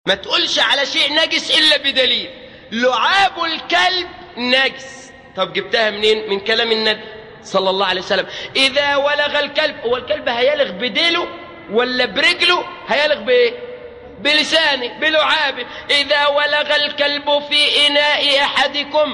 ما تقولش على شيء نجس إلا بدليل لعاب الكلب نجس طب جبتها منين من كلام النبي صلى الله عليه وسلم إذا ولغ الكلب هو الكلب هيلغ بديله ولا برجله هيلغ بإيه بلسانه بلعابه إذا ولغ الكلب في إناء أحدكم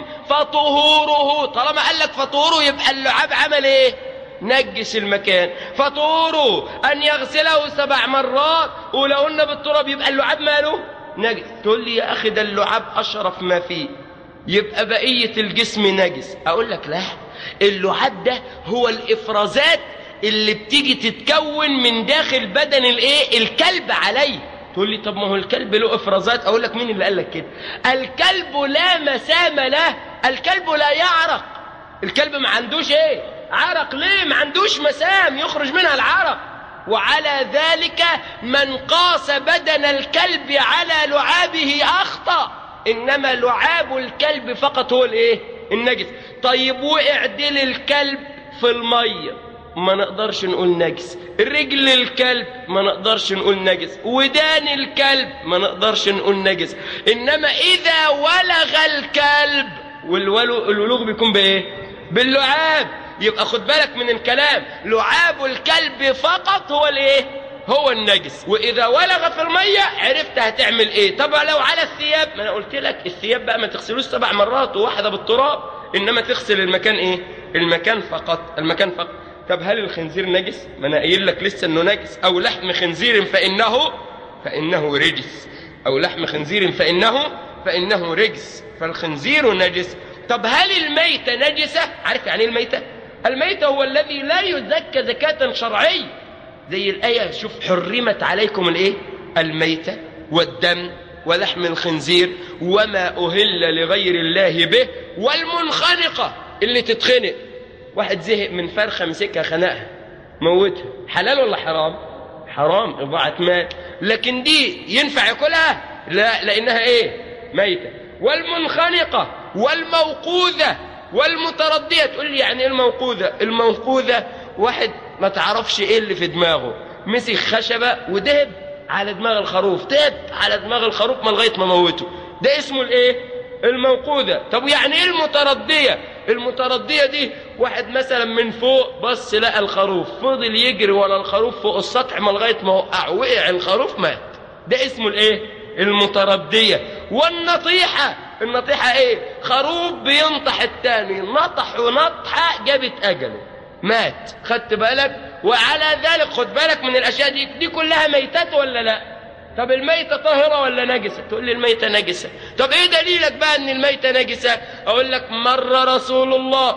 فطهوره طالما قال لك فطهوره يبقى اللعاب عمل إيه نجس المكان فطهوره أن يغسله سبع مرات ولو قلنا بالتراب يبقى اللعاب ماله نجس تقول لي يا أخي ده اللعاب أشرف ما فيه يبقى بقية الجسم نجس أقول لك لا اللعاب ده هو الإفرازات اللي بتيجي تتكون من داخل بدن الايه الكلب عليه تقول لي طب ما هو الكلب له افرازات اقول لك مين اللي قال لك كده الكلب لا مسام له الكلب لا يعرق الكلب ما عندوش ايه عرق ليه ما عندوش مسام يخرج منها العرق وعلى ذلك من قاس بدن الكلب على لعابه اخطأ انما لعاب الكلب فقط هو الايه النجس طيب وقع ديل الكلب في الميه ما نقدرش نقول نجس رجل الكلب ما نقدرش نقول نجس ودان الكلب ما نقدرش نقول نجس انما اذا ولغ الكلب والولوغ بيكون بايه باللعاب يبقى خد بالك من الكلام لعاب الكلب فقط هو الايه هو النجس واذا ولغ في الميه عرفت هتعمل ايه طب لو على الثياب ما انا قلت لك الثياب بقى ما تغسلوش سبع مرات وواحده بالتراب انما تغسل المكان ايه المكان فقط المكان فقط طب هل الخنزير نجس ما انا قايل لك لسه انه نجس او لحم خنزير فانه فانه رجس او لحم خنزير فانه فانه رجس فالخنزير نجس طب هل الميتة نجسة عارف يعني الميتة الميتة هو الذي لا يزكى زكاة شرعية زي الآية شوف حرمت عليكم الايه الميتة والدم ولحم الخنزير وما أهل لغير الله به والمنخنقة اللي تتخنق واحد زهق من فرخة مسكها خنقها موتها حلال ولا حرام حرام إضاعة مال لكن دي ينفع ياكلها لا لأنها إيه ميتة والمنخنقة والموقوذة والمتردية تقول لي يعني إيه الموقوذة الموقوذة واحد ما تعرفش إيه اللي في دماغه مسك خشبة ودهب على دماغ الخروف دهب على دماغ الخروف ما لغاية ما موته ده اسمه الإيه الموقوذة طب يعني ايه المتردية المتردية دي واحد مثلا من فوق بص لقى الخروف فضل يجري ورا الخروف فوق السطح ما لغاية ما وقع وقع الخروف مات ده اسمه الايه المتردية والنطيحة النطيحة ايه خروف بينطح التاني نطح ونطحة جابت اجله مات خدت بالك وعلى ذلك خد بالك من الاشياء دي دي كلها ميتات ولا لا طب الميتة طاهرة ولا نجسة تقول لي الميتة نجسة طب ايه دليلك بقى ان الميتة نجسة اقول لك مر رسول الله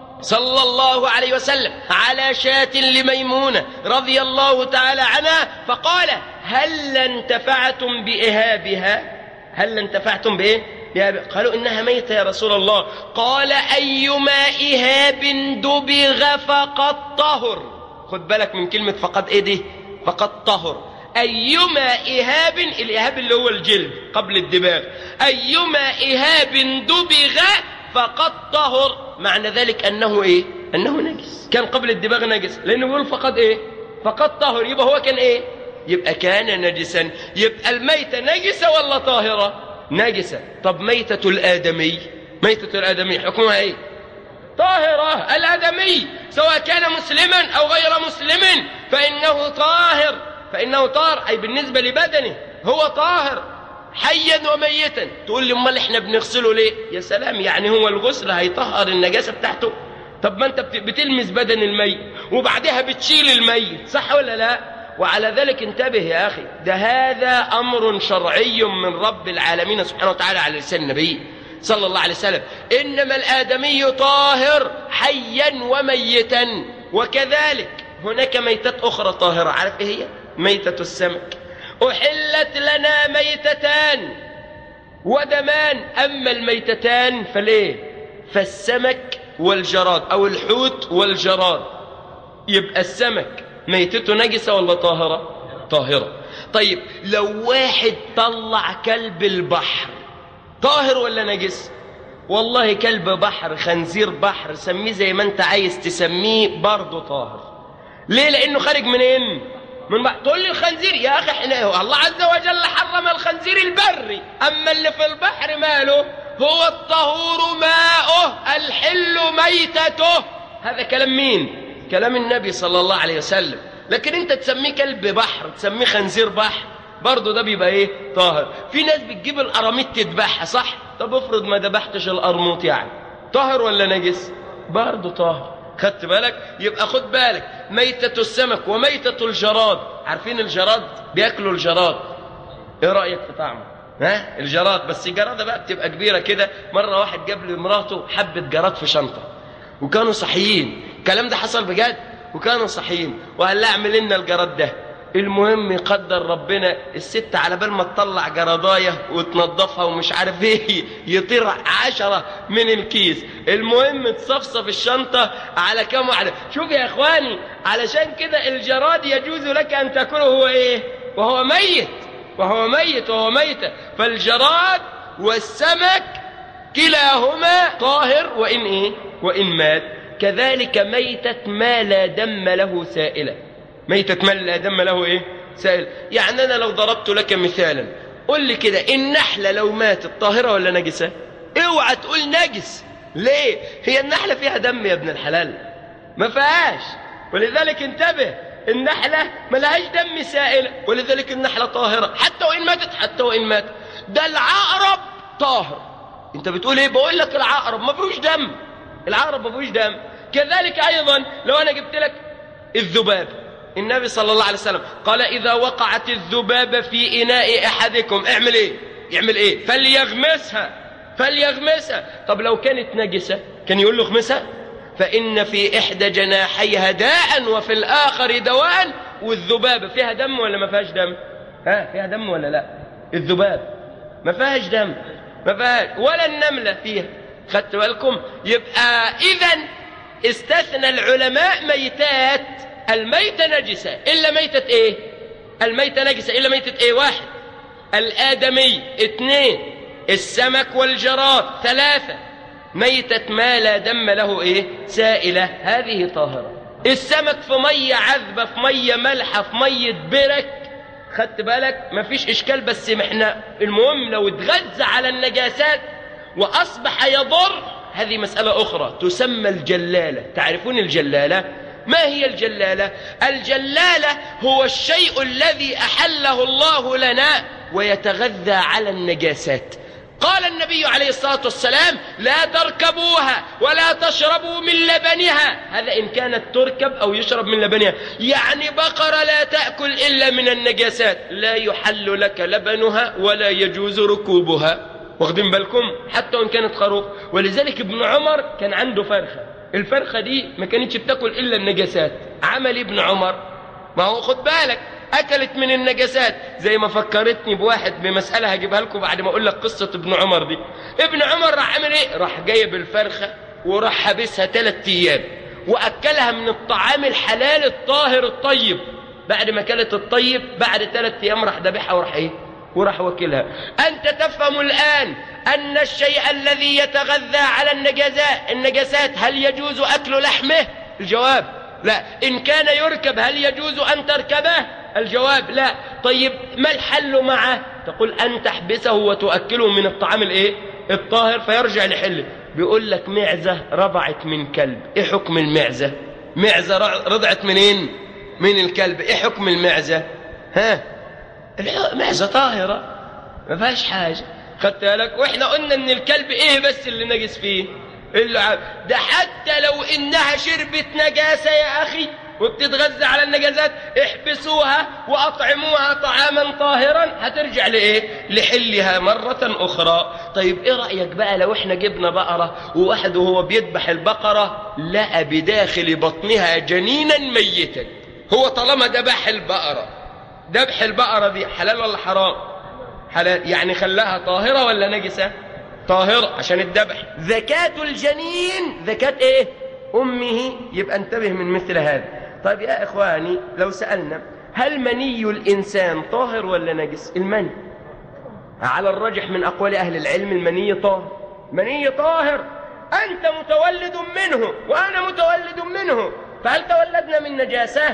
صلى الله عليه وسلم على شاة لميمونة رضي الله تعالى عنها فقال هل انتفعتم بإهابها هل انتفعتم بإيه بإهاب قالوا إنها ميتة يا رسول الله قال أيما إهاب دبغ فقد طهر خد بالك من كلمة فقد إيه دي فقد طهر أيما إهاب الإهاب اللي هو الجلد قبل الدباغ أيما إهاب دبغ فقد طهر معنى ذلك أنه إيه أنه نجس كان قبل الدباغ نجس لأنه يقول فقد إيه فقد طهر يبقى هو كان إيه يبقى كان نجسا يبقى الميتة نجسة ولا طاهرة نجسة طب ميتة الآدمي ميتة الآدمي حكمها إيه طاهرة الآدمي سواء كان مسلما أو غير مسلم فإنه طاهر فإنه طاهر أي بالنسبة لبدنه هو طاهر حيا وميتا تقول لي امال احنا بنغسله ليه يا سلام يعني هو الغسل هيطهر النجاسة بتاعته طب ما انت بتلمس بدن الميت وبعدها بتشيل الميت صح ولا لا وعلى ذلك انتبه يا أخي ده هذا أمر شرعي من رب العالمين سبحانه وتعالى على لسان النبي صلى الله عليه وسلم إنما الآدمي طاهر حيا وميتا وكذلك هناك ميتات أخرى طاهرة عارف إيه هي ميتة السمك أحلت لنا ميتتان ودمان أما الميتتان فليه فالسمك والجراد أو الحوت والجراد يبقى السمك ميتته نجسة ولا طاهرة طاهرة طيب لو واحد طلع كلب البحر طاهر ولا نجس والله كلب بحر خنزير بحر سميه زي ما انت عايز تسميه برضه طاهر ليه لانه خارج منين من بحر تقول لي الخنزير يا أخي احنا الله عز وجل حرم الخنزير البري أما اللي في البحر ماله هو الطهور ماؤه الحل ميتته هذا كلام مين كلام النبي صلى الله عليه وسلم لكن انت تسميه كلب بحر تسميه خنزير بحر برضه ده بيبقى ايه طاهر في ناس بتجيب القراميط تذبحها صح طب افرض ما ذبحتش القرموط يعني طاهر ولا نجس برضه طاهر خدت بالك يبقى خد بالك ميتة السمك وميتة الجراد عارفين الجراد بياكلوا الجراد ايه رأيك في طعمه ها الجراد بس الجرادة بقى بتبقى كبيرة كده مرة واحد جاب لمراته حبة جراد في شنطة وكانوا صحيين الكلام ده حصل بجد وكانوا صحيين وقال لها اعمل لنا الجراد ده المهم يقدر ربنا الست على بال ما تطلع جرادايه وتنظفها ومش عارف ايه يطير عشرة من الكيس المهم تصفصف الشنطة على كام واحدة شوف يا اخواني علشان كده الجراد يجوز لك ان تاكله هو ايه وهو ميت وهو ميت وهو ميت فالجراد والسمك كلاهما طاهر وإن إيه وإن مات كذلك ميتة ما لا دم له سائلة ميتة ما لا دم له إيه سائل يعني أنا لو ضربت لك مثالا قل لي كده النحلة لو ماتت طاهرة ولا نجسة اوعى تقول نجس ليه هي النحلة فيها دم يا ابن الحلال ما فيهاش ولذلك انتبه النحلة ما لهاش دم سائل ولذلك النحلة طاهرة حتى وإن ماتت حتى وإن ماتت ده العقرب طاهر انت بتقول ايه بقول لك العقرب ما فيهوش دم العقرب ما فيهوش دم كذلك ايضا لو انا جبت لك الذباب النبي صلى الله عليه وسلم قال اذا وقعت الذبابة في اناء احدكم اعمل ايه يعمل ايه فليغمسها فليغمسها طب لو كانت نجسة كان يقول له اغمسها فإن في إحدى جناحيها داء وفي الآخر دواء والذبابة فيها دم ولا ما فيهاش دم ها فيها دم ولا لا الذباب ما فيهاش دم ما فيهاش ولا النملة فيها خدت بالكم يبقى إذا استثنى العلماء ميتات الميتة نجسة إلا ميتة إيه الميتة نجسة إلا ميتة إيه واحد الآدمي اثنين السمك والجراد ثلاثة ميتة ما لا دم له إيه سائلة هذه طاهرة السمك في مية عذبة في مية ملحة في مية برك خدت بالك مفيش إشكال بس احنا المهم لو اتغذى على النجاسات وأصبح يضر هذه مسألة أخرى تسمى الجلالة تعرفون الجلالة ما هي الجلالة الجلالة هو الشيء الذي أحله الله لنا ويتغذى على النجاسات قال النبي عليه الصلاة والسلام لا تركبوها ولا تشربوا من لبنها هذا إن كانت تركب أو يشرب من لبنها يعني بقرة لا تأكل إلا من النجاسات لا يحل لك لبنها ولا يجوز ركوبها واخدين بالكم حتى وإن كانت خروف ولذلك ابن عمر كان عنده فرخة الفرخة دي ما كانتش بتاكل إلا النجاسات عمل ابن عمر ما هو خد بالك أكلت من النجاسات زي ما فكرتني بواحد بمسألة هجيبها لكم بعد ما أقول لك قصة ابن عمر دي ابن عمر راح عمل إيه راح جايب الفرخة وراح حابسها ثلاث أيام وأكلها من الطعام الحلال الطاهر الطيب بعد ما كلت الطيب بعد ثلاث أيام راح ذبحها وراح إيه وراح وكلها أنت تفهم الآن أن الشيء الذي يتغذى على النجاسات النجاسات هل يجوز أكل لحمه الجواب لا إن كان يركب هل يجوز أن تركبه الجواب لا طيب ما الحل معه تقول أن تحبسه وتؤكله من الطعام الإيه الطاهر فيرجع لحله بيقول لك معزة رضعت من كلب إيه حكم المعزة معزة رضعت منين من الكلب إيه حكم المعزة ها معزة طاهرة ما فيهاش حاجة خدت بالك واحنا قلنا ان الكلب ايه بس اللي نجس فيه اللي ده حتى لو انها شربت نجاسة يا اخي وبتتغذى على النجاسات احبسوها واطعموها طعاما طاهرا هترجع لايه لحلها مرة اخرى طيب ايه رأيك بقى لو احنا جبنا بقرة وواحد وهو بيذبح البقرة لقى بداخل بطنها جنينا ميتا هو طالما ذبح البقرة ذبح البقرة دي حلال ولا حرام حلال يعني خلاها طاهرة ولا نجسة طاهرة عشان الذبح زكاة الجنين زكاة ايه امه يبقى انتبه من مثل هذا طيب يا اخواني لو سألنا هل مني الانسان طاهر ولا نجس المني على الرجح من اقوال اهل العلم المني طاهر مني طاهر انت متولد منه وانا متولد منه فهل تولدنا من نجاسة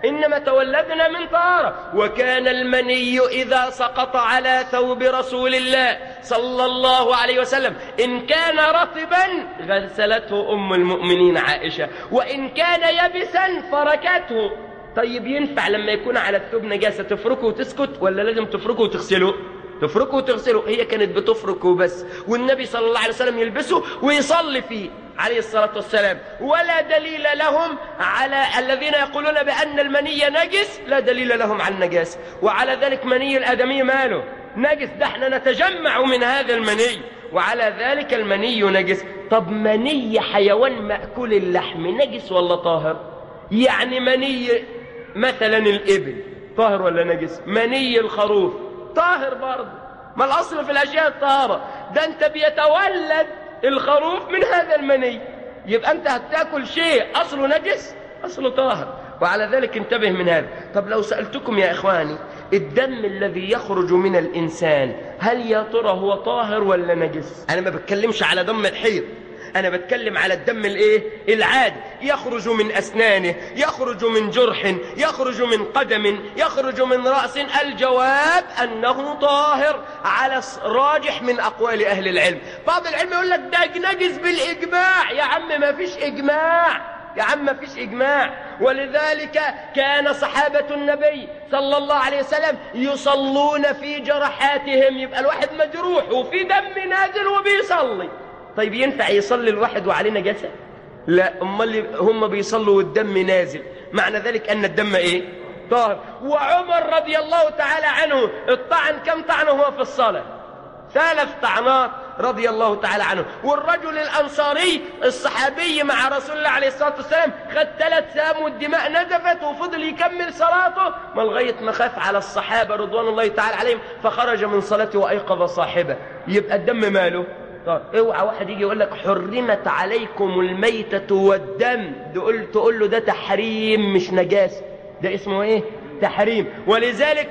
إنما تولدنا من طهارة وكان المني إذا سقط على ثوب رسول الله صلى الله عليه وسلم إن كان رطبا غسلته أم المؤمنين عائشة وإن كان يبسا فركته طيب ينفع لما يكون على الثوب نجاسة تفركه وتسكت ولا لازم تفركه وتغسله تفركه وتغسله هي كانت بتفركه بس والنبي صلى الله عليه وسلم يلبسه ويصلي فيه عليه الصلاة والسلام ولا دليل لهم على الذين يقولون بأن المني نجس لا دليل لهم على النجاسة وعلى ذلك مني الآدمي ماله نجس ده احنا نتجمع من هذا المني وعلى ذلك المني نجس طب مني حيوان مأكول اللحم نجس ولا طاهر يعني مني مثلا الإبل طاهر ولا نجس مني الخروف طاهر برضه ما الأصل في الأشياء الطهارة ده أنت بيتولد الخروف من هذا المني يبقى أنت هتاكل شيء أصله نجس أصله طاهر وعلى ذلك انتبه من هذا طب لو سألتكم يا إخواني الدم الذي يخرج من الإنسان هل يا ترى هو طاهر ولا نجس أنا ما بتكلمش على دم الحيض أنا بتكلم على الدم الإيه؟ العادي يخرج من أسنانه يخرج من جرح يخرج من قدم يخرج من رأس الجواب أنه طاهر على راجح من أقوال أهل العلم بعض العلم يقول لك ده نجس بالإجماع يا عم ما فيش إجماع يا عم ما فيش إجماع ولذلك كان صحابة النبي صلى الله عليه وسلم يصلون في جرحاتهم يبقى الواحد مجروح وفي دم نازل وبيصلي طيب ينفع يصلي الواحد وعليه نجاسة لا امال هم بيصلوا والدم نازل معنى ذلك ان الدم ايه طاهر وعمر رضي الله تعالى عنه الطعن كم طعنه هو في الصلاة ثلاث طعنات رضي الله تعالى عنه والرجل الأنصاري الصحابي مع رسول الله عليه الصلاة والسلام خد ثلاث سام والدماء نزفت وفضل يكمل صلاته ما لغاية ما خاف على الصحابة رضوان الله تعالى عليهم فخرج من صلاته وأيقظ صاحبه يبقى الدم ماله طيب اوعى واحد يجي يقول لك حرمت عليكم الميتة والدم تقول تقول له ده تحريم مش نجاسة ده اسمه ايه تحريم ولذلك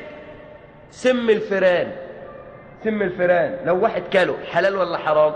سم الفيران سم الفيران لو واحد كله حلال ولا حرام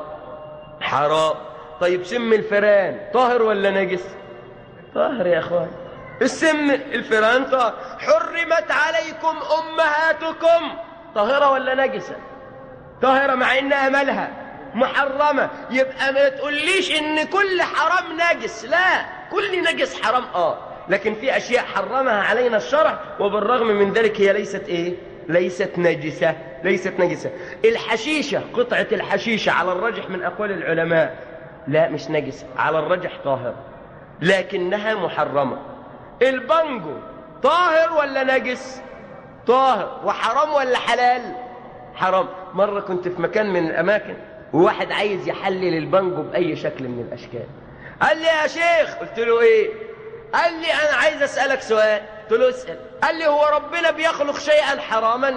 حرام طيب سم الفيران طاهر ولا نجس طاهر يا اخوان السم الفيران طاهر حرمت عليكم امهاتكم طاهرة ولا نجسة طاهرة مع انها مالها محرمة يبقى ما تقوليش ان كل حرام نجس لا كل نجس حرام اه لكن في اشياء حرمها علينا الشرع وبالرغم من ذلك هي ليست ايه ليست نجسة ليست نجسة الحشيشة قطعة الحشيشة على الرجح من اقوال العلماء لا مش نجسة على الرجح طاهر لكنها محرمة البنجو طاهر ولا نجس طاهر وحرام ولا حلال حرام مرة كنت في مكان من الأماكن وواحد عايز يحلل البانجو بأي شكل من الأشكال قال لي يا شيخ قلت له إيه قال لي أنا عايز أسألك سؤال قلت له اسأل قال لي هو ربنا بيخلق شيئا حراما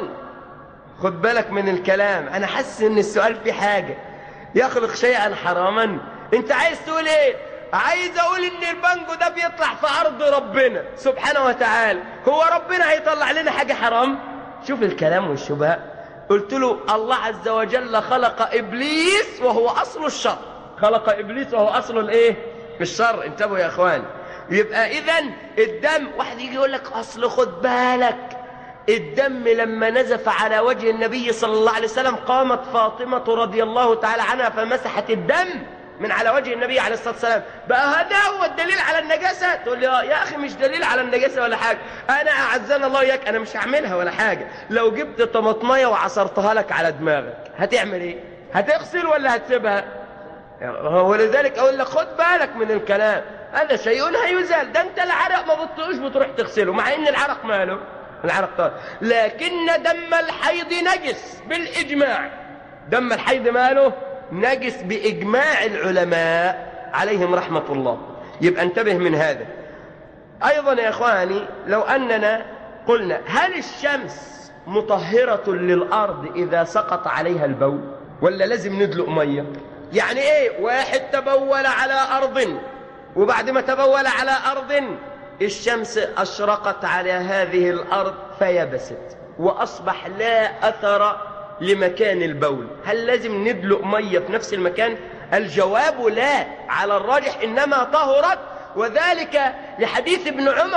خد بالك من الكلام أنا حاسس إن السؤال فيه حاجة يخلق شيئا حراما أنت عايز تقول إيه عايز أقول إن البانجو ده بيطلع في أرض ربنا سبحانه وتعالى هو ربنا هيطلع لنا حاجة حرام شوف الكلام والشبهات قلت له الله عز وجل خلق إبليس وهو أصل الشر خلق إبليس وهو أصل الإيه الشر انتبهوا يا أخوان يبقى إذا الدم واحد يجي يقول لك أصل خد بالك الدم لما نزف على وجه النبي صلى الله عليه وسلم قامت فاطمة رضي الله تعالى عنها فمسحت الدم من على وجه النبي عليه الصلاة والسلام بقى هذا هو الدليل على النجاسة تقول لي آه يا أخي مش دليل على النجاسة ولا حاجة أنا أعزنا الله إياك أنا مش هعملها ولا حاجة لو جبت طماطمية وعصرتها لك على دماغك هتعمل إيه هتغسل ولا هتسيبها ولذلك أقول لك خد بالك من الكلام هذا شيء هيزال ده أنت العرق ما بتطيقوش بتروح تغسله مع إن العرق ماله العرق طار لكن دم الحيض نجس بالإجماع دم الحيض ماله نجس بإجماع العلماء عليهم رحمة الله يبقى انتبه من هذا أيضا يا إخواني لو أننا قلنا هل الشمس مطهرة للأرض إذا سقط عليها البول ولا لازم ندلق مية يعني إيه واحد تبول على أرض وبعد ما تبول على أرض الشمس أشرقت على هذه الأرض فيبست وأصبح لا أثر لمكان البول هل لازم ندلق مية في نفس المكان الجواب لا على الراجح إنما طهرت وذلك لحديث ابن عمر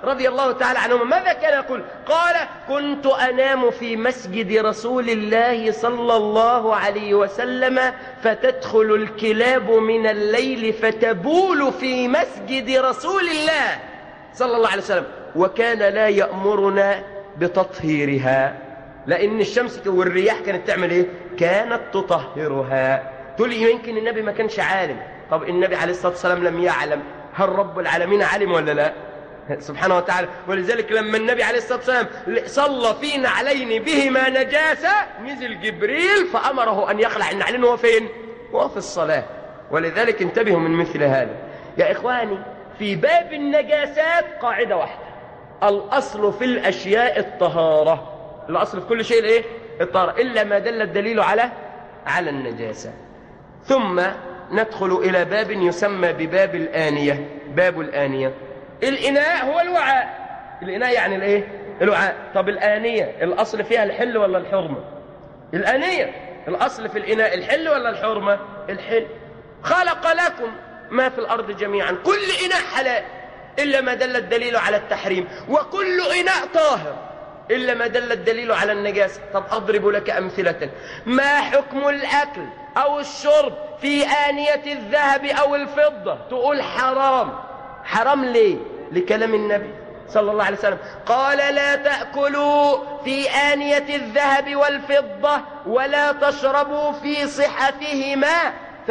رضي الله تعالى عنهما ماذا كان يقول قال كنت أنام في مسجد رسول الله صلى الله عليه وسلم فتدخل الكلاب من الليل فتبول في مسجد رسول الله صلى الله عليه وسلم وكان لا يأمرنا بتطهيرها لأن الشمس والرياح كانت تعمل إيه؟ كانت تطهرها تقول لي يمكن النبي ما كانش عالم طب النبي عليه الصلاة والسلام لم يعلم هل رب العالمين علم ولا لا سبحانه وتعالى ولذلك لما النبي عليه الصلاة والسلام صلى في نعلين بهما نجاسة نزل جبريل فأمره أن يخلع النعلين وهو فين وهو في الصلاة ولذلك انتبهوا من مثل هذا يا إخواني في باب النجاسات قاعدة واحدة الأصل في الأشياء الطهارة الأصل في كل شيء الايه الطهارة إلا ما دل الدليل على على النجاسة ثم ندخل إلى باب يسمى بباب الآنية باب الآنية الإناء هو الوعاء الإناء يعني الإيه الوعاء طب الآنية الأصل فيها الحل ولا الحرمة الآنية الأصل في الإناء الحل ولا الحرمة الحل خلق لكم ما في الأرض جميعا كل إناء حلال إلا ما دل الدليل على التحريم وكل إناء طاهر إلا ما دل الدليل على النجاسة طب أضرب لك أمثلة ما حكم الأكل أو الشرب في آنية الذهب أو الفضة تقول حرام حرام ليه لكلام النبي صلى الله عليه وسلم قال لا تأكلوا في آنية الذهب والفضة ولا تشربوا في صحتهما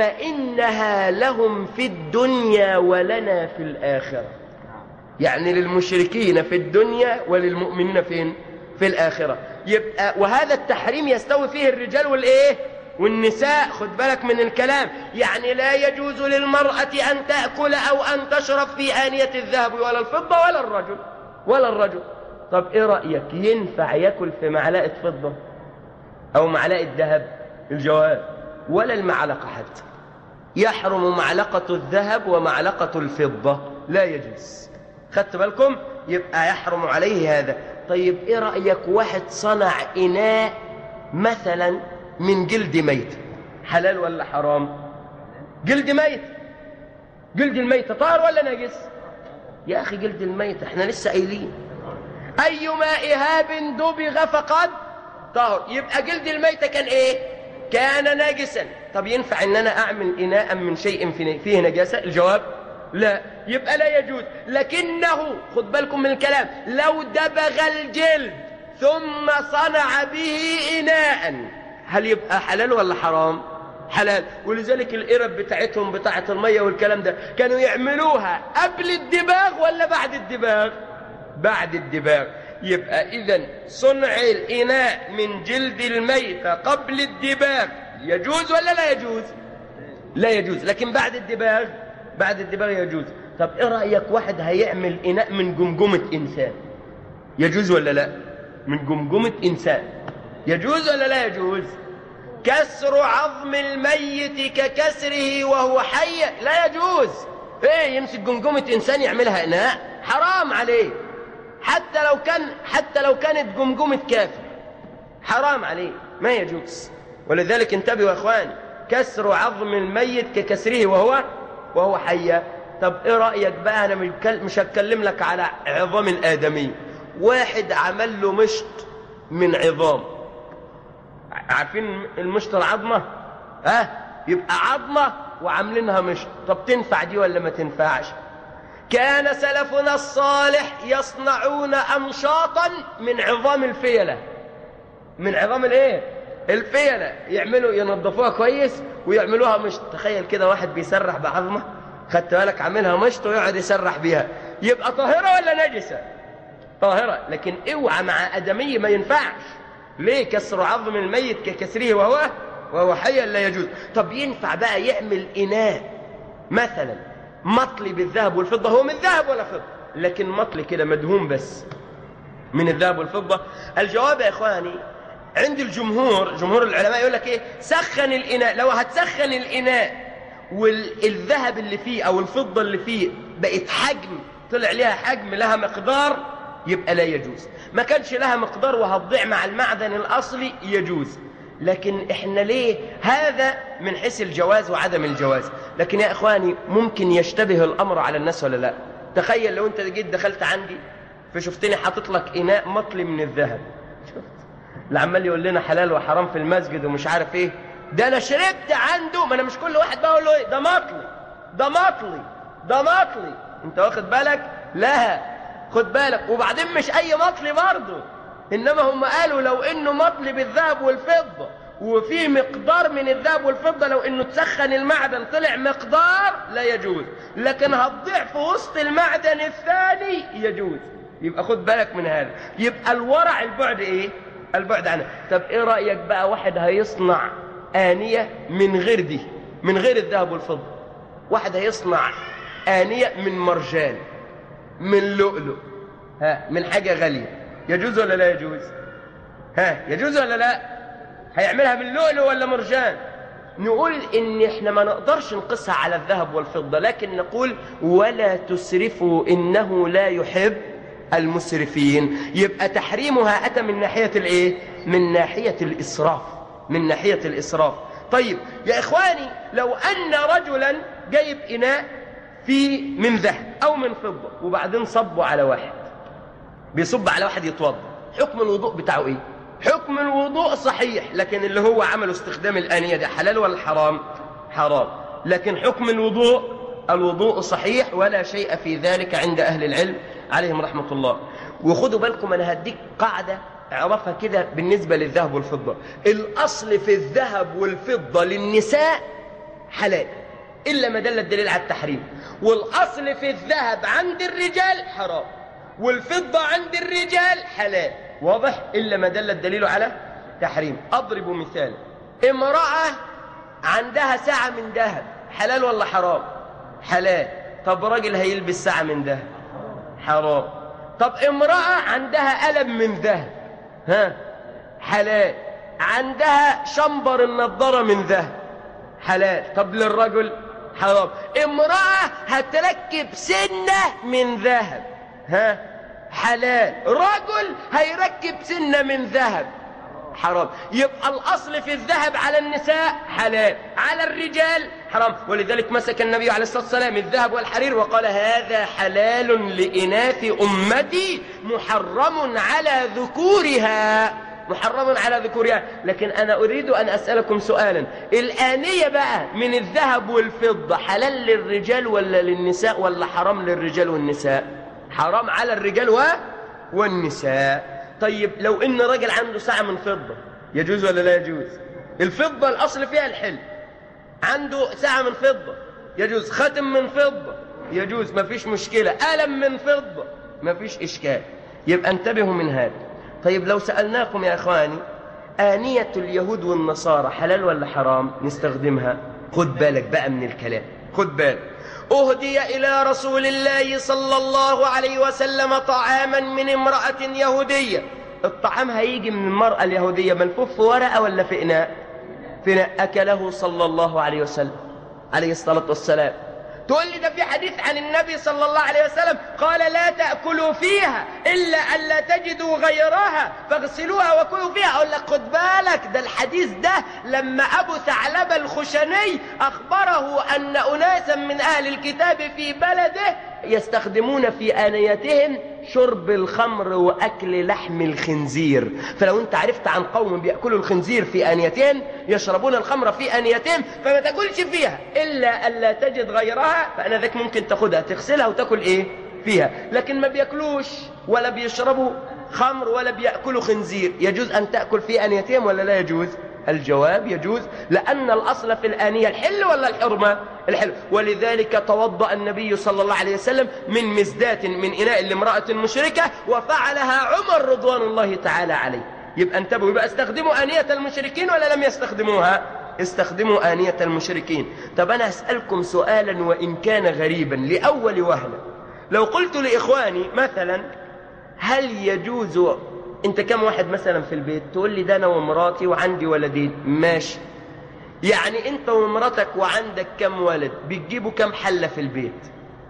فإنها لهم في الدنيا ولنا في الآخرة يعني للمشركين في الدنيا وللمؤمنين فين في الآخرة يبقى وهذا التحريم يستوي فيه الرجال والإيه والنساء خد بالك من الكلام يعني لا يجوز للمرأة أن تأكل أو أن تشرب في آنية الذهب ولا الفضة ولا الرجل ولا الرجل طب إيه رأيك ينفع يأكل في معلقة فضة أو معلقة ذهب الجواب ولا المعلقة حتى يحرم معلقة الذهب ومعلقة الفضة لا يجوز خدت بالكم يبقى يحرم عليه هذا طيب ايه رأيك واحد صنع إناء مثلا من جلد ميت حلال ولا حرام جلد ميت جلد الميت طاهر ولا نجس يا أخي جلد الميت احنا لسه قايلين أيما إهاب دبغ فقد طاهر يبقى جلد الميت كان ايه كان نجسا طب ينفع ان انا اعمل اناء من شيء فيه نجاسة الجواب لا يبقى لا يجوز لكنه خد بالكم من الكلام لو دبغ الجلد ثم صنع به إناء هل يبقى حلال ولا حرام حلال ولذلك القرب بتاعتهم بتاعت المية والكلام ده كانوا يعملوها قبل الدباغ ولا بعد الدباغ بعد الدباغ يبقى إذا صنع الإناء من جلد الميتة قبل الدباغ يجوز ولا لا يجوز لا يجوز لكن بعد الدباغ بعد الدباغ يجوز طب ايه رأيك واحد هيعمل إناء من جمجمة إنسان يجوز ولا لا من جمجمة إنسان يجوز ولا لا يجوز كسر عظم الميت ككسره وهو حي لا يجوز ايه يمسك جمجمة إنسان يعملها إناء حرام عليه حتى لو كان حتى لو كانت جمجمة كافر حرام عليه ما يجوز ولذلك انتبهوا يا اخواني كسر عظم الميت ككسره وهو وهو حي طب ايه رأيك بقى انا مش هتكلم لك على عظام الآدمي واحد عمل له مشط من عظام عارفين المشط العظمة ها يبقى عظمة وعاملينها مشط طب تنفع دي ولا ما تنفعش كان سلفنا الصالح يصنعون أمشاطا من عظام الفيلة من عظام الايه الفيلة يعملوا ينظفوها كويس ويعملوها مشط تخيل كده واحد بيسرح بعظمة خدت بالك عاملها مشط ويقعد يسرح بيها يبقى طاهرة ولا نجسة طاهرة لكن اوعى مع أدمي ما ينفعش ليه كسر عظم الميت ككسره وهو وهو حي لا يجوز طب ينفع بقى يعمل إناء مثلا مطلي بالذهب والفضة هو من ذهب ولا فضة لكن مطلي كده مدهون بس من الذهب والفضة الجواب يا إخواني عند الجمهور جمهور العلماء يقول لك ايه سخن الإناء لو هتسخن الإناء والذهب اللي فيه أو الفضة اللي فيه بقت حجم طلع لها حجم لها مقدار يبقى لا يجوز ما كانش لها مقدار وهتضيع مع المعدن الأصلي يجوز لكن احنا ليه هذا من حيث الجواز وعدم الجواز لكن يا اخواني ممكن يشتبه الامر على الناس ولا لا تخيل لو انت جيت دخلت عندي فشفتني حاطط لك اناء مطلي من الذهب شفت اللي عمال يقول لنا حلال وحرام في المسجد ومش عارف ايه ده انا شربت عنده ما انا مش كل واحد بقول له ايه ده مطلي ده مطلي ده مطلي انت واخد بالك لا خد بالك وبعدين مش اي مطلي برضه انما هم قالوا لو انه مطلي بالذهب والفضه وفي مقدار من الذهب والفضة لو انه تسخن المعدن طلع مقدار لا يجوز لكن هتضيع في وسط المعدن الثاني يجوز يبقى خد بالك من هذا يبقى الورع البعد ايه البعد عنه طب ايه رأيك بقى واحد هيصنع آنية من غير دي من غير الذهب والفضة واحد هيصنع آنية من مرجان من لؤلؤ ها من حاجة غالية يجوز ولا لا يجوز ها يجوز ولا لا هيعملها من لؤلؤ ولا مرجان نقول ان احنا ما نقدرش نقيسها على الذهب والفضة لكن نقول ولا تسرفوا انه لا يحب المسرفين يبقى تحريمها اتى من ناحية الايه من ناحية الاسراف من ناحية الاسراف طيب يا اخواني لو ان رجلا جايب اناء فيه من ذهب او من فضة وبعدين صبه على واحد بيصب على واحد يتوضا حكم الوضوء بتاعه ايه حكم الوضوء صحيح لكن اللي هو عمله استخدام الآنية ده حلال ولا حرام حرام لكن حكم الوضوء الوضوء صحيح ولا شيء في ذلك عند أهل العلم عليهم رحمة الله وخدوا بالكم أنا هديك قاعدة اعرفها كده بالنسبة للذهب والفضة الأصل في الذهب والفضة للنساء حلال إلا ما دل الدليل على التحريم والأصل في الذهب عند الرجال حرام والفضة عند الرجال حلال واضح إلا ما دل الدليل على تحريم أضرب مثال امرأة عندها ساعة من ذهب حلال ولا حرام حلال طب راجل هيلبس ساعة من ذهب حرام طب امرأة عندها قلم من ذهب ها حلال عندها شمبر النضارة من ذهب حلال طب للرجل حرام امرأة هتركب سنة من ذهب ها حلال رجل هيركب سنة من ذهب حرام يبقى الأصل في الذهب على النساء حلال على الرجال حرام ولذلك مسك النبي عليه الصلاة والسلام الذهب والحرير وقال هذا حلال لإناث أمتي محرم على ذكورها محرم على ذكورها لكن أنا أريد أن أسألكم سؤالا الآنية بقى من الذهب والفضة حلال للرجال ولا للنساء ولا حرام للرجال والنساء حرام على الرجال و... والنساء طيب لو ان راجل عنده ساعة من فضة يجوز ولا لا يجوز الفضة الاصل فيها الحل عنده ساعة من فضة يجوز ختم من فضة يجوز ما فيش مشكلة قلم من فضة ما فيش اشكال يبقى انتبهوا من هذا طيب لو سألناكم يا اخواني آنية اليهود والنصارى حلال ولا حرام نستخدمها خد بالك بقى من الكلام خد بالك أهدي إلى رسول الله صلى الله عليه وسلم طعاما من امرأة يهودية الطعام هيجي من المرأة اليهودية ملفوف في ورقة ولا في إناء في إناء أكله صلى الله عليه وسلم عليه الصلاة والسلام تقول لي ده في حديث عن النبي صلى الله عليه وسلم قال لا تأكلوا فيها إلا أن لا تجدوا غيرها فاغسلوها وكلوا فيها أقول لك خد بالك ده الحديث ده لما أبو ثعلبة الخشني أخبره أن أناسا من أهل الكتاب في بلده يستخدمون في آنيتهم شرب الخمر وأكل لحم الخنزير فلو أنت عرفت عن قوم بيأكلوا الخنزير في آنيتهم يشربون الخمر في آنيتهم فما تاكلش فيها إلا ألا تجد غيرها فأنا ذاك ممكن تاخدها تغسلها وتاكل إيه فيها لكن ما بيأكلوش ولا بيشربوا خمر ولا بيأكلوا خنزير يجوز أن تأكل في آنيتهم ولا لا يجوز الجواب يجوز لأن الأصل في الآنية الحل ولا الحرمة الحل ولذلك توضأ النبي صلى الله عليه وسلم من مزدات من إناء لامرأة مشركة وفعلها عمر رضوان الله تعالى عليه يبقى انتبهوا يبقى استخدموا آنية المشركين ولا لم يستخدموها استخدموا آنية المشركين طب أنا أسألكم سؤالا وإن كان غريبا لأول وهلة لو قلت لإخواني مثلا هل يجوز انت كم واحد مثلا في البيت تقول لي ده انا ومراتي وعندي ولدين ماشي يعني انت ومراتك وعندك كم ولد بتجيبوا كم حلة في البيت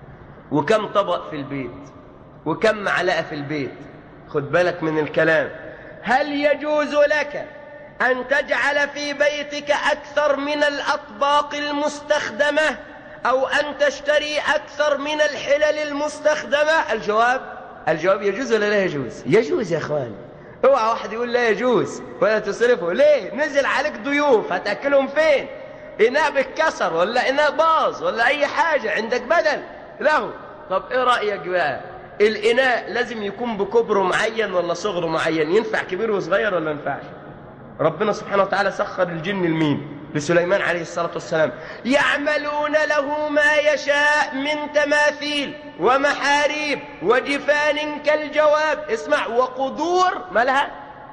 وكم طبق في البيت وكم معلقة في البيت خد بالك من الكلام هل يجوز لك أن تجعل في بيتك أكثر من الأطباق المستخدمة أو أن تشتري أكثر من الحلل المستخدمة الجواب الجواب يجوز ولا لا يجوز يجوز يا اخوان اوعى واحد يقول لا يجوز ولا تصرفه ليه نزل عليك ضيوف هتاكلهم فين اناء بتكسر ولا اناء باظ ولا اي حاجه عندك بدل له طب ايه رايك بقى الاناء لازم يكون بكبره معين ولا صغره معين ينفع كبير وصغير ولا ما ينفعش ربنا سبحانه وتعالى سخر الجن المين لسليمان عليه الصلاة والسلام يعملون له ما يشاء من تماثيل ومحاريب وجفان كالجواب اسمع وقدور ما لها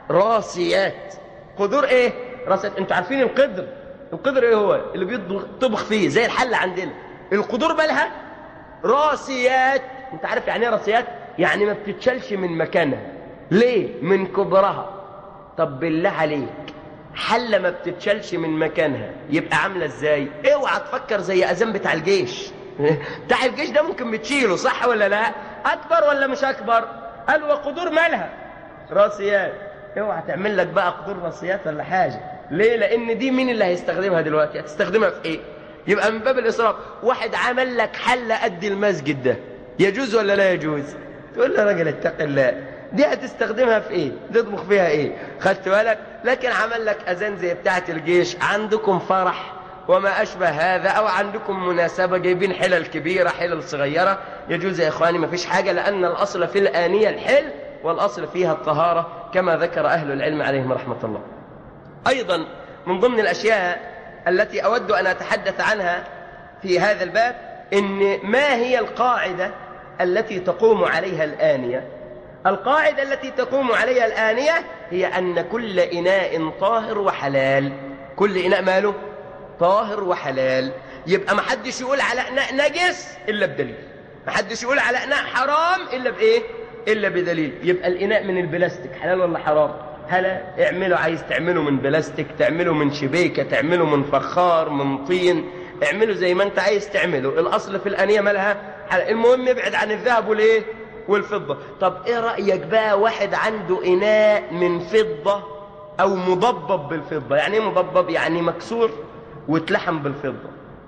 راسيات قدور ايه راسيات انتوا عارفين القدر القدر ايه هو اللي بيطبخ فيه زي الحلة عندنا القدور مالها راسيات انت عارف يعني ايه راسيات يعني ما بتتشالش من مكانها ليه من كبرها طب بالله عليك حلة ما بتتشالش من مكانها يبقى عاملة ازاي اوعى تفكر زي اذان بتاع الجيش بتاع الجيش ده ممكن بتشيله صح ولا لا اكبر ولا مش اكبر قال وقدور مالها راسيات اوعى تعمل لك بقى قدور راسيات ولا حاجة ليه لان دي مين اللي هيستخدمها دلوقتي هتستخدمها في ايه يبقى من باب الاسراف واحد عمل لك حلة قد المسجد ده يجوز ولا لا يجوز تقول له راجل اتق الله دي هتستخدمها في ايه تطبخ فيها ايه خدت بالك لكن عمل لك اذان زي بتاعه الجيش عندكم فرح وما اشبه هذا او عندكم مناسبه جايبين حلل كبيره حلل صغيره يجوز يا اخواني ما فيش حاجه لان الاصل في الانيه الحل والاصل فيها الطهاره كما ذكر اهل العلم عليهم رحمه الله ايضا من ضمن الاشياء التي اود ان اتحدث عنها في هذا الباب ان ما هي القاعده التي تقوم عليها الانيه القاعدة التي تقوم عليها الآنية هي أن كل إناء طاهر وحلال كل إناء ماله طاهر وحلال يبقى ما حدش يقول على إناء نجس إلا بدليل ما حدش يقول على إناء حرام إلا بإيه إلا بدليل يبقى الإناء من البلاستيك حلال ولا حرام هلا اعمله عايز تعمله من بلاستيك تعمله من شبيكة تعمله من فخار من طين اعمله زي ما انت عايز تعمله الأصل في الأنية مالها المهم ابعد عن الذهب والإيه والفضة طب ايه رأيك بقى واحد عنده إناء من فضة أو مضبب بالفضة يعني ايه مضبب يعني مكسور واتلحم بالفضة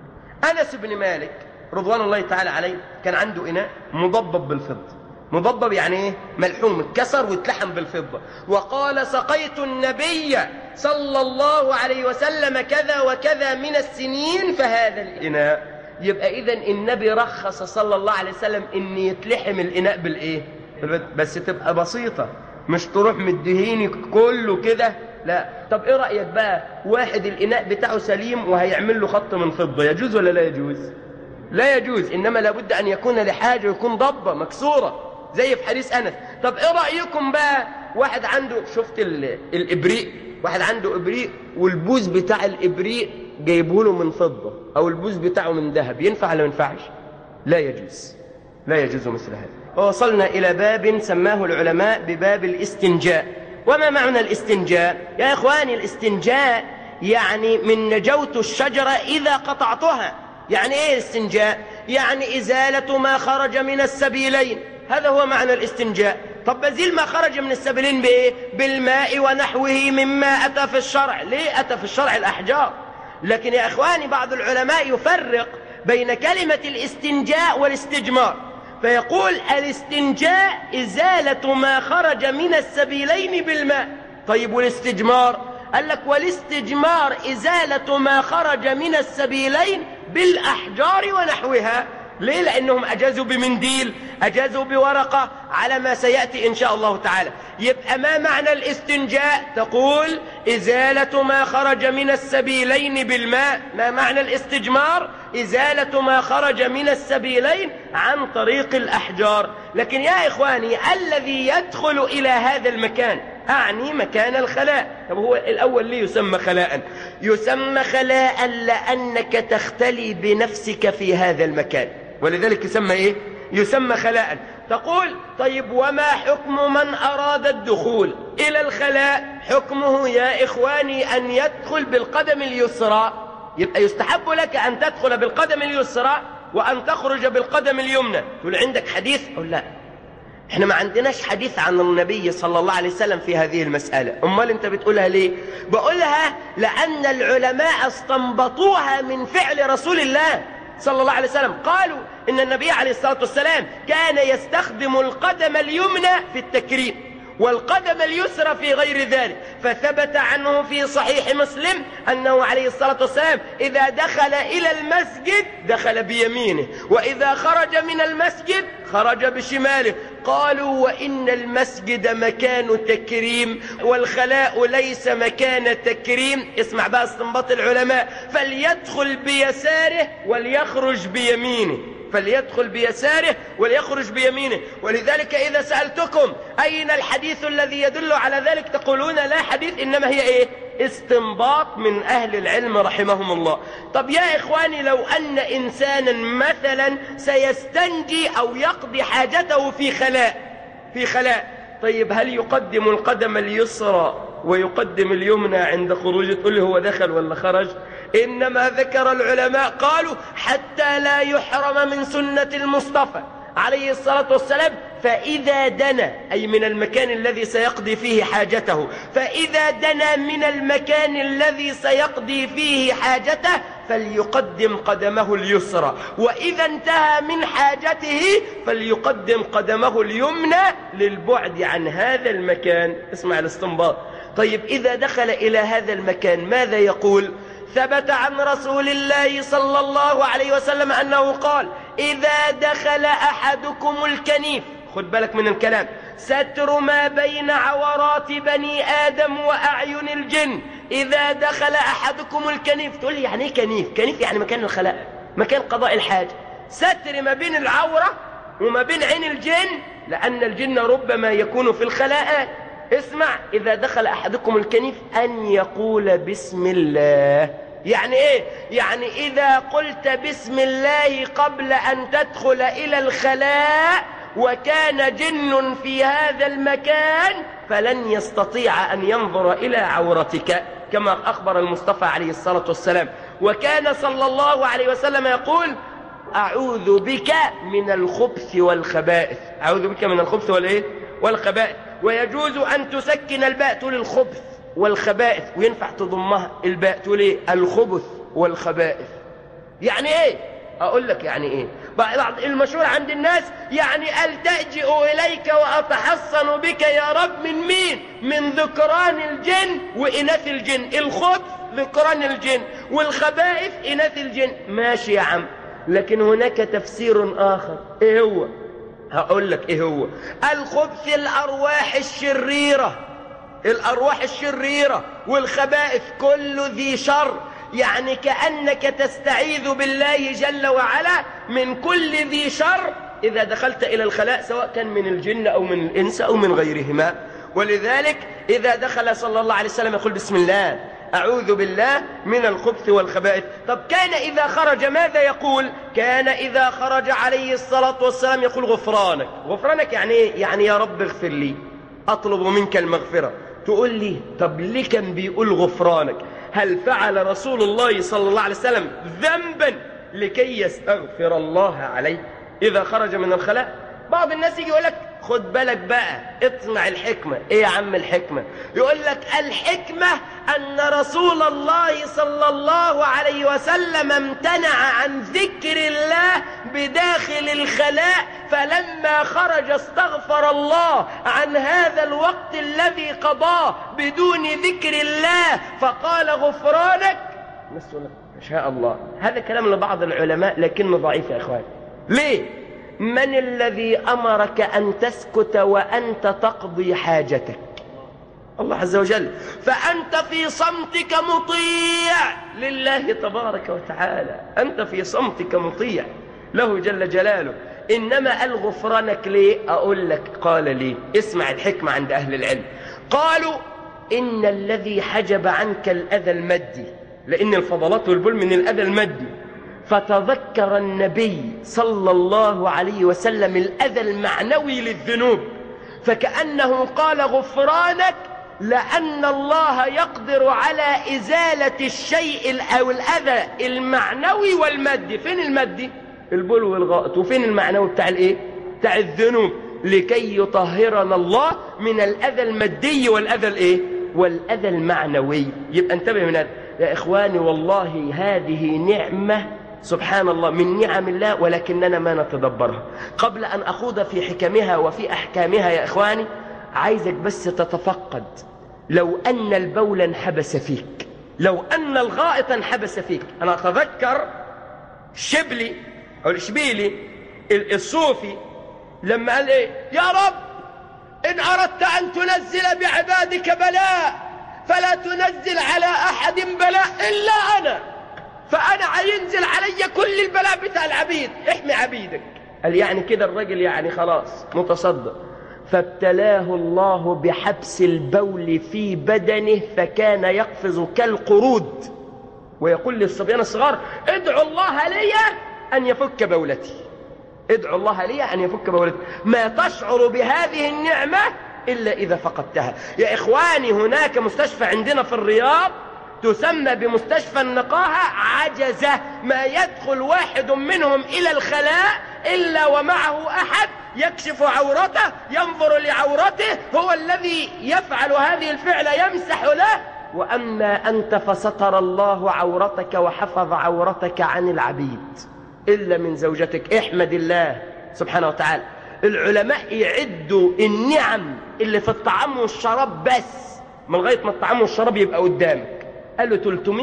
أنس بن مالك رضوان الله تعالى عليه كان عنده إناء مضبب بالفضة مضبب يعني ايه ملحوم اتكسر واتلحم بالفضة وقال سقيت النبي صلى الله عليه وسلم كذا وكذا من السنين فهذا الإناء يبقى إذا النبي رخص صلى الله عليه وسلم إن يتلحم الإناء بالإيه بس تبقى بسيطة مش تروح مدهيني كله كده لا طب إيه رأيك بقى واحد الإناء بتاعه سليم وهيعمل له خط من فضة يجوز ولا لا يجوز لا يجوز إنما لابد أن يكون لحاجة يكون ضبة مكسورة زي في حديث أنس طب إيه رأيكم بقى واحد عنده شفت الإبريق واحد عنده إبريق والبوز بتاع الإبريق جايبه له من فضة أو البوز بتاعه من ذهب ينفع ولا ما ينفعش لا يجوز لا يجوز مثل هذا ووصلنا إلى باب سماه العلماء بباب الاستنجاء وما معنى الاستنجاء يا إخواني الاستنجاء يعني من نجوت الشجرة إذا قطعتها يعني إيه الاستنجاء يعني إزالة ما خرج من السبيلين هذا هو معنى الاستنجاء طب بزيل ما خرج من السبيلين بإيه بالماء ونحوه مما أتى في الشرع ليه أتى في الشرع الأحجار لكن يا إخواني بعض العلماء يفرق بين كلمة الاستنجاء والاستجمار فيقول الاستنجاء إزالة ما خرج من السبيلين بالماء طيب والاستجمار قال لك والاستجمار إزالة ما خرج من السبيلين بالأحجار ونحوها ليه لأنهم أجازوا بمنديل أجازوا بورقة على ما سيأتي إن شاء الله تعالى يبقى ما معنى الاستنجاء تقول إزالة ما خرج من السبيلين بالماء ما معنى الاستجمار إزالة ما خرج من السبيلين عن طريق الأحجار لكن يا إخواني الذي يدخل إلى هذا المكان أعني مكان الخلاء طب هو الأول ليه يسمى خلاء يسمى خلاء لأنك تختلي بنفسك في هذا المكان ولذلك يسمى إيه يسمى خلاء تقول طيب وما حكم من أراد الدخول إلى الخلاء حكمه يا إخواني أن يدخل بالقدم اليسرى يبقى يستحب لك أن تدخل بالقدم اليسرى وأن تخرج بالقدم اليمنى تقول عندك حديث أو لا احنا ما عندناش حديث عن النبي صلى الله عليه وسلم في هذه المسألة امال انت بتقولها ليه بقولها لأن العلماء استنبطوها من فعل رسول الله صلى الله عليه وسلم قالوا إن النبي عليه الصلاة والسلام كان يستخدم القدم اليمنى في التكريم والقدم اليسرى في غير ذلك فثبت عنه في صحيح مسلم أنه عليه الصلاة والسلام إذا دخل إلى المسجد دخل بيمينه وإذا خرج من المسجد خرج بشماله قالوا وإن المسجد مكان تكريم والخلاء ليس مكان تكريم اسمع بقى استنباط العلماء فليدخل بيساره وليخرج بيمينه فليدخل بيساره وليخرج بيمينه ولذلك إذا سألتكم أين الحديث الذي يدل على ذلك تقولون لا حديث إنما هي إيه استنباط من أهل العلم رحمهم الله طب يا إخواني لو أن إنسانا مثلا سيستنجي أو يقضي حاجته في خلاء في خلاء طيب هل يقدم القدم اليسرى ويقدم اليمنى عند خروجه تقول لي هو دخل ولا خرج إنما ذكر العلماء قالوا حتى لا يحرم من سنة المصطفى عليه الصلاة والسلام فإذا دنا أي من المكان الذي سيقضي فيه حاجته فإذا دنا من المكان الذي سيقضي فيه حاجته فليقدم قدمه اليسرى وإذا انتهى من حاجته فليقدم قدمه اليمنى للبعد عن هذا المكان اسمع الاستنباط طيب إذا دخل إلى هذا المكان ماذا يقول ثبت عن رسول الله صلى الله عليه وسلم أنه قال إذا دخل أحدكم الكنيف خد بالك من الكلام ستر ما بين عورات بني آدم وأعين الجن إذا دخل أحدكم الكنيف تقول لي يعني إيه كنيف كنيف يعني مكان الخلاء مكان قضاء الحاجة ستر ما بين العورة وما بين عين الجن لأن الجن ربما يكون في الخلاءات اسمع إذا دخل أحدكم الكنيف أن يقول بسم الله يعني إيه؟ يعني إذا قلت بسم الله قبل أن تدخل إلى الخلاء وكان جن في هذا المكان فلن يستطيع أن ينظر إلى عورتك كما أخبر المصطفى عليه الصلاة والسلام وكان صلى الله عليه وسلم يقول أعوذ بك من الخبث والخبائث أعوذ بك من الخبث والإيه؟ والخبائث ويجوز أن تسكن الباء تقول الخبث والخبائث وينفع تضمها الباء تقول ايه الخبث والخبائث يعني ايه اقول لك يعني ايه بعض المشهور عند الناس يعني التأجئ اليك واتحصن بك يا رب من مين من ذكران الجن واناث الجن الخبث ذكران الجن والخبائث اناث الجن ماشي يا عم لكن هناك تفسير اخر ايه هو هقول لك ايه هو الخبث الارواح الشريره الأرواح الشريرة والخبائث كل ذي شر يعني كأنك تستعيذ بالله جل وعلا من كل ذي شر إذا دخلت إلى الخلاء سواء كان من الجن أو من الإنس أو من غيرهما ولذلك إذا دخل صلى الله عليه وسلم يقول بسم الله أعوذ بالله من الخبث والخبائث طب كان إذا خرج ماذا يقول كان إذا خرج عليه الصلاة والسلام يقول غفرانك غفرانك يعني إيه يعني يا رب اغفر لي أطلب منك المغفرة تقول لي طب ليه كان بيقول غفرانك هل فعل رسول الله صلى الله عليه وسلم ذنبا لكي يستغفر الله عليه إذا خرج من الخلاء بعض الناس يجي يقول لك خد بالك بقى اطمع الحكمة ايه يا عم الحكمة يقول لك الحكمة ان رسول الله صلى الله عليه وسلم امتنع عن ذكر الله بداخل الخلاء فلما خرج استغفر الله عن هذا الوقت الذي قضاه بدون ذكر الله فقال غفرانك ما شاء الله هذا كلام لبعض العلماء لكنه ضعيف يا اخوان ليه من الذي أمرك أن تسكت وأنت تقضي حاجتك الله عز وجل فأنت في صمتك مطيع لله تبارك وتعالى أنت في صمتك مطيع له جل جلاله إنما قال غفرانك ليه أقول لك قال ليه اسمع الحكمة عند أهل العلم قالوا إن الذي حجب عنك الأذى المادي لأن الفضلات والبل من الأذى المادي فتذكر النبي صلى الله عليه وسلم الأذى المعنوي للذنوب فكأنه قال غفرانك لأن الله يقدر على إزالة الشيء أو الأذى المعنوي والمادي فين المادي؟ البول والغائط وفين المعنوي بتاع الإيه؟ بتاع الذنوب لكي يطهرنا الله من الأذى المادي والأذى الإيه؟ والأذى المعنوي يبقى انتبه من هذا يا إخواني والله هذه نعمة سبحان الله من نعم الله ولكننا ما نتدبرها قبل أن أخوض في حكمها وفي أحكامها يا إخواني عايزك بس تتفقد لو أن البول انحبس فيك لو أن الغائط انحبس فيك أنا أتذكر شبلي أو الشبيلي الصوفي لما قال إيه يا رب إن أردت أن تنزل بعبادك بلاء فلا تنزل على أحد بلاء إلا أنا فأنا هينزل علي كل البلاء بتاع العبيد احمي عبيدك قال يعني كده الرجل يعني خلاص متصدق فابتلاه الله بحبس البول في بدنه فكان يقفز كالقرود ويقول للصبيان الصغار ادعوا الله لي أن يفك بولتي ادعوا الله لي أن يفك بولتي ما تشعر بهذه النعمة إلا إذا فقدتها يا إخواني هناك مستشفى عندنا في الرياض تسمى بمستشفى النقاهة عجزة ما يدخل واحد منهم إلى الخلاء إلا ومعه أحد يكشف عورته ينظر لعورته هو الذي يفعل هذه الفعل يمسح له وأما أنت فستر الله عورتك وحفظ عورتك عن العبيد إلا من زوجتك احمد الله سبحانه وتعالى العلماء يعدوا النعم اللي في الطعام والشراب بس من لغاية ما الطعام والشراب يبقى قدامك قالوا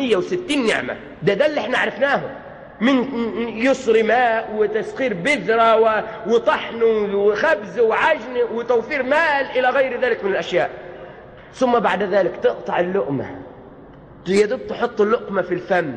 360 نعمة ده ده اللي احنا عرفناه من يسر ماء وتسخير بذرة وطحن وخبز وعجن وتوفير مال إلى غير ذلك من الأشياء ثم بعد ذلك تقطع اللقمة يا دوب تحط اللقمة في الفم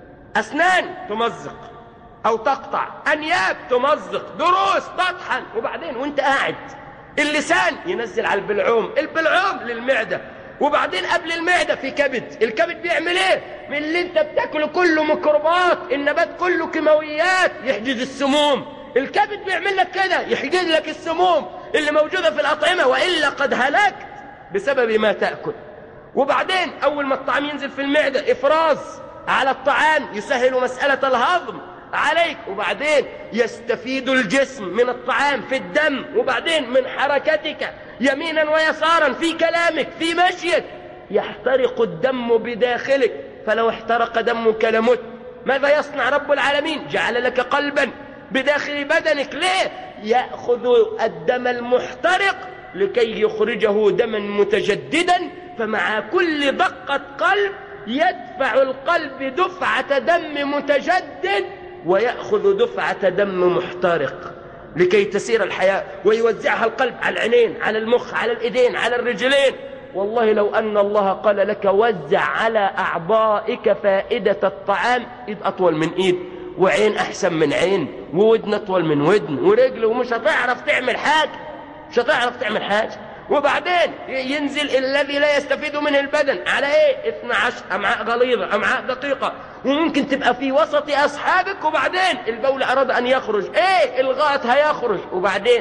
أسنان تمزق أو تقطع أنياب تمزق دروس تطحن وبعدين وانت قاعد اللسان ينزل على البلعوم البلعوم للمعدة وبعدين قبل المعدة في كبد الكبد بيعمل ايه من اللي انت بتاكله كله ميكروبات النبات كله كيماويات يحجز السموم الكبد بيعمل لك كده يحجز لك السموم اللي موجودة في الأطعمة وإلا قد هلكت بسبب ما تأكل وبعدين أول ما الطعام ينزل في المعدة إفراز على الطعام يسهل مسألة الهضم عليك وبعدين يستفيد الجسم من الطعام في الدم وبعدين من حركتك يمينا ويسارا في كلامك في مشيك يحترق الدم بداخلك فلو احترق دمك لمت ماذا يصنع رب العالمين جعل لك قلبا بداخل بدنك ليه يأخذ الدم المحترق لكي يخرجه دما متجددا فمع كل دقة قلب يدفع القلب دفعة دم متجدد ويأخذ دفعة دم محترق لكي تسير الحياة ويوزعها القلب على العينين على المخ على الإيدين على الرجلين والله لو أن الله قال لك وزع على أعضائك فائدة الطعام إيد أطول من إيد وعين أحسن من عين وودن أطول من ودن ورجل ومش هتعرف تعمل حاجة مش هتعرف تعمل حاجة وبعدين ينزل الذي لا يستفيد من البدن على ايه 12 امعاء غليظة امعاء دقيقة وممكن تبقى في وسط اصحابك وبعدين البول اراد ان يخرج ايه الغائط هيخرج وبعدين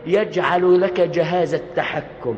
يجعل لك جهاز التحكم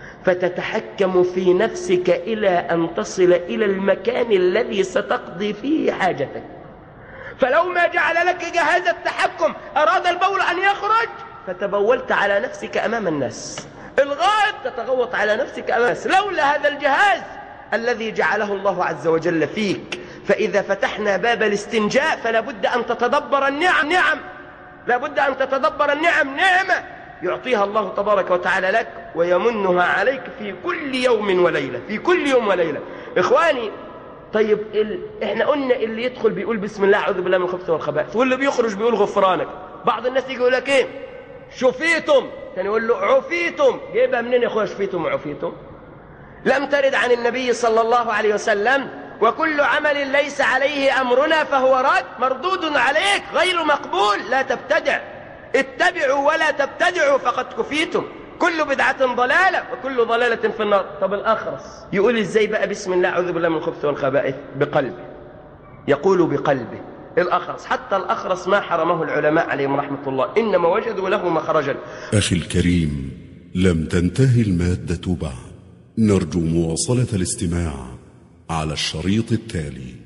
فتتحكم في نفسك الى ان تصل الى المكان الذي ستقضي فيه حاجتك فلو ما جعل لك جهاز التحكم اراد البول ان يخرج فتبولت على نفسك امام الناس الغائط تتغوط على نفسك أمام الناس لولا هذا الجهاز الذي جعله الله عز وجل فيك فإذا فتحنا باب الاستنجاء فلا بد أن تتدبر النعم نعم لا بد أن تتدبر النعم نعمة يعطيها الله تبارك وتعالى لك ويمنها عليك في كل يوم وليلة في كل يوم وليلة إخواني طيب ال... احنا قلنا اللي يدخل بيقول بسم الله أعوذ بالله من الخبث والخبائث واللي بيخرج بيقول غفرانك بعض الناس يجي يقول لك ايه شفيتم كان يقول له عفيتم جايبها منين يا اخويا شفيتم وعفيتم لم ترد عن النبي صلى الله عليه وسلم وكل عمل ليس عليه أمرنا فهو رد مردود عليك غير مقبول لا تبتدع اتبعوا ولا تبتدعوا فقد كفيتم كل بدعة ضلالة وكل ضلالة في النار طب الأخرس يقول ازاي بقى بسم الله أعوذ بالله من الخبث والخبائث بقلبه يقول بقلبه الأخرس حتى الأخرس ما حرمه العلماء عليهم رحمة الله إنما وجدوا له مخرجا أخي الكريم لم تنتهي المادة بعد نرجو مواصلة الاستماع على الشريط التالي